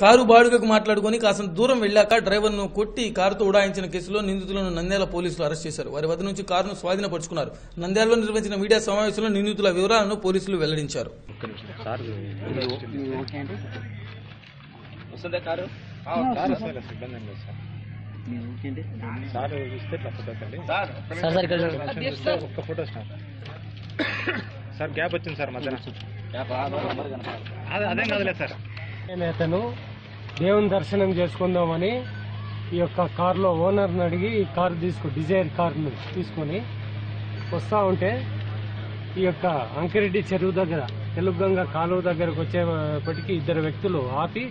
car బాడుగకు మాట్లాడుకుని కాస్త దూరం వెళ్లాక డ్రైవర్ను కొట్టి కారుతో ఉడాయించిన కేసులో నిందితులను నంద్యాల పోలీసులు అరెస్ట్ చేశారు వారి వద్ద నుంచి కారును స్వాధీనపరుచుకున్నారు నంద్యాలలో నిర్వహించిన మీడియా సమావేశంలో నిందితుల వివరాలను పోలీసులు వెల్లడించారు ఒక్క నిమిషం సార్ ఓకే అండి వస్తుందా కారు సార్ సార్ సిబ్బంది ఏం లేదు సార్ మీ ఓకే అండి సార్ చూస్తే ఇట్లా ఫోటో పెట్టండి సార్ సార్ సార్ ఇక్కడ కొంచెం చూస్తే ఒక్క ఫోటో సార్ సార్ గ్యాప్ వచ్చింది సార్ మధ్యన అదే అదేం కదలేదు సార్ నేతను దేవుని దర్శనం చేసుకుందామని ఈ యొక్క కారులో ఓనర్ని అడిగి ఈ కారు తీసుకు డిజైర్ కారును తీసుకొని వస్తూ ఉంటే ఈ యొక్క అంకిరెడ్డి చెరువు దగ్గర తెలుగంగ కాలువ దగ్గరకు వచ్చేపటికి ఇద్దరు వ్యక్తులు ఆపి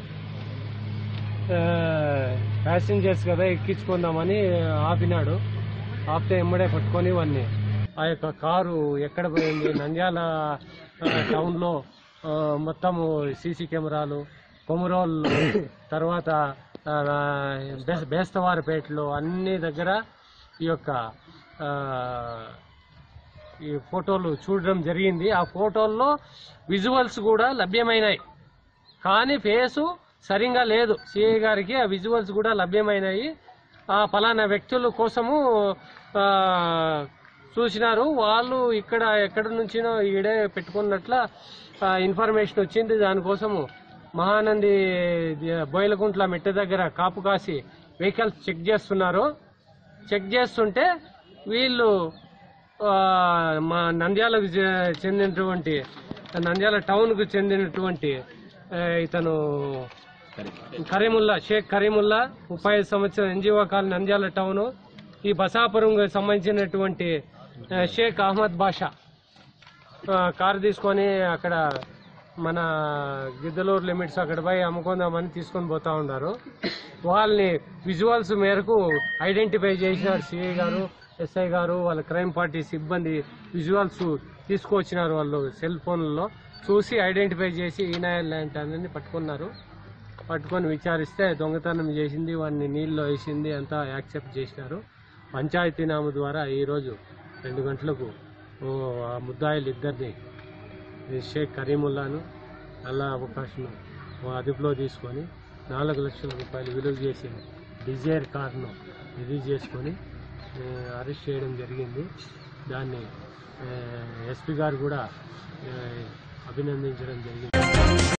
ప్యాసింజర్స్ కదా ఎక్కించుకుందామని ఆపినాడు ఆపితే ఎమ్మడే పట్టుకొని వాడిని ఆ యొక్క కారు ఎక్కడ పోయింది నంద్యాల ఆ, టౌన్లో ఆ, మొత్తము సీసీ కెమెరాలు కొమరోల్ తర్వాత ఆ, బెస్- బేస్తవారిపేటలో అన్ని దగ్గర ఈ యొక్క ఆ, ఈ ఫోటోలు చూడడం జరిగింది ఆ ఫోటోల్లో విజువల్స్ కూడా లభ్యమైనాయి కానీ ఫేసు సరిగా లేదు సిఐ గారికి ఆ విజువల్స్ కూడా లభ్యమైనాయి ఆ పలానా వ్యక్తుల కోసము ఆ, చూసినారు వాళ్ళు ఇక్కడ ఎక్కడి నుంచినో ఈడే పెట్టుకున్నట్ల ఆ, ఇన్ఫర్మేషన్ వచ్చింది దానికోసము మహానంది ది- బోయలకుంట్ల మెట్ట దగ్గర కాపు కాసి వెహికల్స్ చెక్ చేస్తున్నారు చెక్ చేస్తుంటే వీళ్ళు ఆ, మా నంద్యాలకు చె- చెందినటువంటి నంద్యాల టౌన్కు చెందినటువంటి ఆ, ఇతను కరీముల్లా షేక్ కరీముల్లా ముప్పై ఐదు సంవత్సరం ఎన్జిఓ కాలనీ నంద్యాల టౌన్ ఈ బసాపురం సంబంధించినటువంటి ఆ, షేక్ అహ్మద్ బాషా ఆ, కారు తీసుకొని అక్కడ మన గిద్దలూరు లిమిట్స్ అక్కడ పోయి అమ్ముకుందామని తీసుకొని పోతా ఉన్నారు వాళ్ళని విజువల్స్ మేరకు ఐడెంటిఫై చేసినారు సిఐ గారు ఎస్ఐ గారు వాళ్ళ క్రైమ్ పార్టీ సిబ్బంది విజువల్స్ తీసుకువచ్చినారు వాళ్ళు సెల్ ఫోన్లలో చూసి ఐడెంటిఫై చేసి ఈయన లాంటి అందరినీ పట్టుకున్నారు పట్టుకొని విచారిస్తే దొంగతనం చేసింది వాడిని నీళ్ళలో వేసింది అంతా యాక్సెప్ట్ చేసినారు పంచాయతీనామా ద్వారా ఈరోజు రెండు గంటలకు ఓ, ఆ ముద్దాయిలు ఇద్దరిని ఈ షేక్ కరీముల్లాను అల్లా అవకాశం అదుపులో తీసుకొని నాలుగు లక్షల రూపాయలు విలువ చేసి డిజైర్ కార్ను ఇది చేసుకొని ఆ, అరెస్ట్ చేయడం జరిగింది దాన్ని ఎస్పీ గారు కూడా ఆ, అభినందించడం జరిగింది